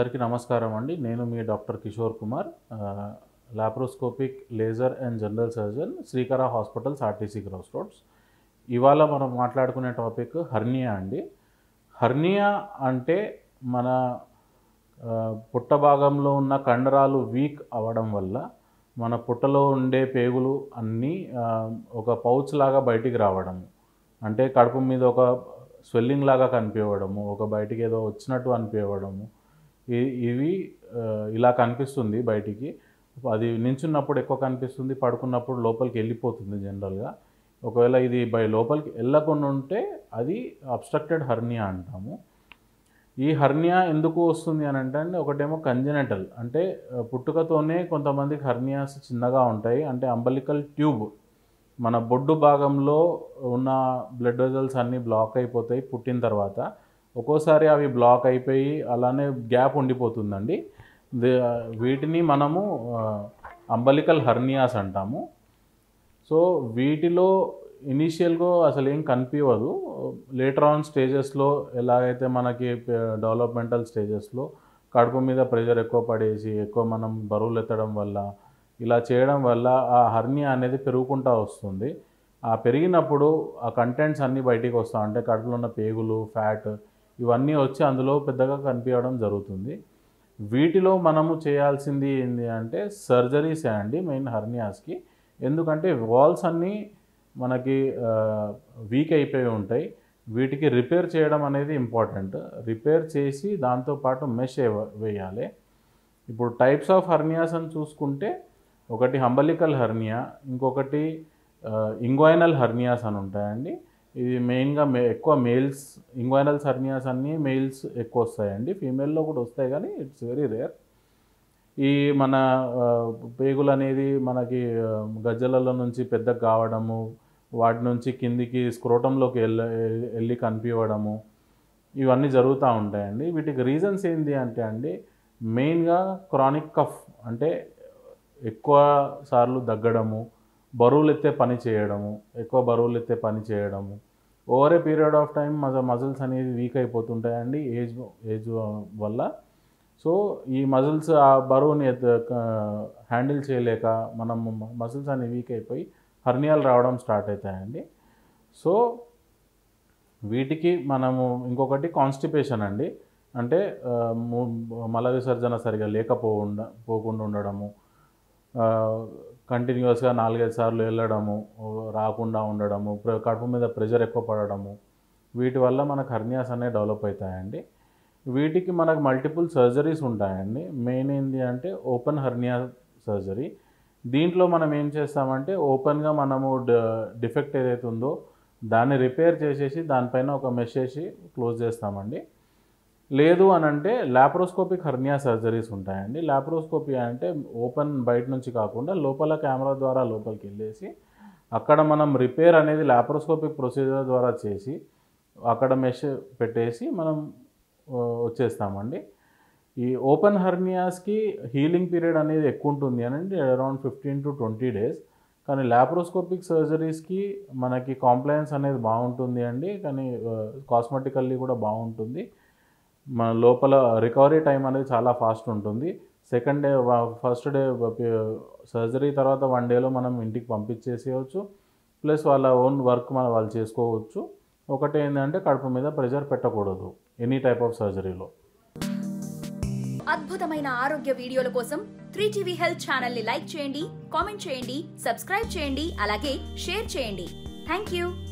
అందరికీ నమస్కారం అండి నేను మీ doctor Kishore Kumar laparoscopic laser and general surgeon Srikara hospitals RTC cross roads ఇవాళ మనం మాట్లాడుకునే టాపిక్ హర్నియా అండి హర్నియా అంటే మన ఆ, పుట్ట భాగంలో ఉన్న కండరాలు వీక్ అవ్వడం వల్ల మన పుట్టలో ఉండే పేగులు అన్నీ ఆ, ఒక పౌచ్ లాగా బయటికి రావడము అంటే కడుపు మీద ఒక స్వెల్లింగ్ లాగా కనిపించడము ఒక బయటికి ఏదో వచ్చినట్టు అనిపించడము ఇ- ఇవి ఆ, ఇలా కనిపిస్తుంది బయటికి అది నించున్నప్పుడు ఎక్కువ కనిపిస్తుంది పడుకున్నప్పుడు లోపలికి వెళ్ళిపోతుంది జనరల్గా ఒకవేళ ఇది బై లోపలికి వెళ్ళకుండా ఉంటే అది అబ్స్ట్రక్టెడ్ హర్నియా అంటాము ఈ హర్నియా ఎందుకు వస్తుంది అని అంటే అండి ఒకటేమో కంజెనటల్ అంటే ఆ, పుట్టుకతోనే కొంతమందికి హర్నియాస్ చిన్నగా ఉంటాయి అంటే అంబలికల్ ట్యూబ్ మన బొడ్డు భాగంలో ఉన్న బ్లడ్ వెజల్స్ అన్నీ బ్లాక్ అయిపోతాయి పుట్టిన తర్వాత ఒక్కోసారి అవి బ్లాక్ అయిపోయి అలానే గ్యాప్ ఉండిపోతుందండి దే- వీటిని మనము అంబలికల్ హర్నియాస్ అంటాము సో వీటిలో ఇనీషియల్గా అసలు ఏం కనిపించదు లేటర్ ఆన్ స్టేజెస్లో ఎలాగైతే మనకి డెవలప్మెంటల్ స్టేజెస్లో కడుపు మీద ప్రెషర్ ఎక్కువ పడేసి ఎక్కువ మనం బరువులు ఎత్తడం వల్ల ఇలా చేయడం వల్ల ఆ హర్నియా అనేది పెరుగుకుంటూ వస్తుంది ఆ పెరిగినప్పుడు ఆ కంటెంట్స్ అన్నీ బయటికి వస్తాయి అంటే కడుపులో ఉన్న పేగులు ఫ్యాట్ ఇవన్నీ వచ్చి అందులో పెద్దగా కనిపించడం జరుగుతుంది వీటిలో మనము చేయాల్సింది ఏంటి అంటే సర్జరీసే అండి మెయిన్ హర్నియాస్కి ఎందుకంటే వాల్స్ అన్నీ మనకి వీక్ అయిపోయి ఉంటాయి వీటికి రిపేర్ చేయడం అనేది ఇంపార్టెంట్ రిపేర్ చేసి దాంతోపాటు మెష్ వేయాలి ఇప్పుడు టైప్స్ ఆఫ్ హర్నియాస్ అని చూసుకుంటే ఒకటి హంబలికల్ హర్నియా ఇంకొకటి ఇంగ్వైనల్ హర్నియాస్ అని ఉంటాయండి ఇది మెయిన్గా మే ఎక్కువ మేల్స్ ఇంగ్వైనల్స్ హర్నియాస్ అన్నీ మేల్స్ ఎక్కువ వస్తాయండి ఫీమేల్లో కూడా వస్తాయి కానీ ఇట్స్ వెరీ రేర్ ఈ మన ఆ, పేగులు అనేది మనకి ఆ, గజ్జలలో నుంచి పెద్దగా కావడము వాటి నుంచి కిందికి స్క్రోటంలోకి వెళ్ళ వెళ్ళి కనిపించడము ఇవన్నీ జరుగుతూ ఉంటాయండి వీటికి రీజన్స్ ఏంటి అంటే అండి మెయిన్గా క్రానిక్ కఫ్ అంటే ఎక్కువ సార్లు దగ్గడము బరువులు ఎత్తే పని చేయడము ఎక్కువ బరువులు ఎత్తే పని చేయడము over a period of time మజ మజిల్స్ అనేది వీక్ అయిపోతుంటాయండి ఏజ్ ఏజ్ వల్ల సో ఈ మజిల్స్ ఆ బరువుని హ్యాండిల్ చేయలేక మనం మజిల్స్ అనేవి వీక్ అయిపోయి హర్నియాలు రావడం స్టార్ట్ అవుతాయండి సో వీటికి మనము ఇంకొకటి కాన్స్టిపేషన్ అండి అంటే ఆ, ము- మల విసర్జన సరిగా లేకపోకుండా పోకుండా ఉండడము కంటిన్యూస్గా నాలుగైదు సార్లు వెళ్ళడము రాకుండా ఉండడము ప్ర- కడుపు మీద ప్రెషర్ ఎక్కువ పడడము వీటి వల్ల మనకు హర్నియాస్ అనేవి డెవలప్ అవుతాయండి వీటికి మనకు మల్టిపుల్ సర్జరీస్ ఉంటాయండి మెయిన్ ఏంటి అంటే ఓపెన్ హర్నియా సర్జరీ దీంట్లో మనం ఏం చేస్తామంటే ఓపెన్గా మనము డిఫెక్ట్ ఏదైతే ఉందో దాన్ని రిపేర్ చేసేసి దానిపైన ఒక మెష్ వేసి క్లోజ్ చేస్తామండి లేదు అని అంటే లాప్రోస్కోపిక్ హర్నియా సర్జరీస్ ఉంటాయండి లాప్రోస్కోపీ అంటే ఓపెన్ బయట నుంచి కాకుండా లోపల కెమెరా ద్వారా లోపలికి వెళ్ళేసి అక్కడ మనం రిపేర్ అనేది లాప్రోస్కోపిక్ ప్రొసీజర్ ద్వారా చేసి అక్కడ మెష్ పెట్టేసి మనం ఆ, వచ్చేస్తామండి ఈ ఓపెన్ హర్నియాస్కి హీలింగ్ పీరియడ్ అనేది ఎక్కువ ఉంటుంది అని అంటే around fifteen to twenty days కానీ లాప్రోస్కోపిక్ సర్జరీస్కి మనకి కాంప్లయన్స్ అనేది బాగుంటుంది అండి కానీ కాస్మెటికల్లీ కూడా బాగుంటుంది మన లోపల రికవరీ టైం అనేది చాలా ఫాస్ట్ ఉంటుంది second day first day surgery తర్వాత వన్ డేలో మనం ఇంటికి పంపించేసేయచ్చు ప్లస్ వాళ్ళ ఓన్ వర్క్ మన వాళ్ళు చేసుకోవచ్చు ఒకటి ఏంటంటే కడుపు మీద ప్రెషర్ పెట్టకూడదు ఎనీ టైప్ ఆఫ్ సర్జరీలో అద్భుతమైన ఆరోగ్య వీడియోల కోసం త్రీ టీవీ హెల్త్ ఛానల్ ని లైక్ చేయండి కామెంట్ చేయండి సబ్స్క్రైబ్ చేయండి అలాగే షేర్ చేయండి థ్యాంక్ యూ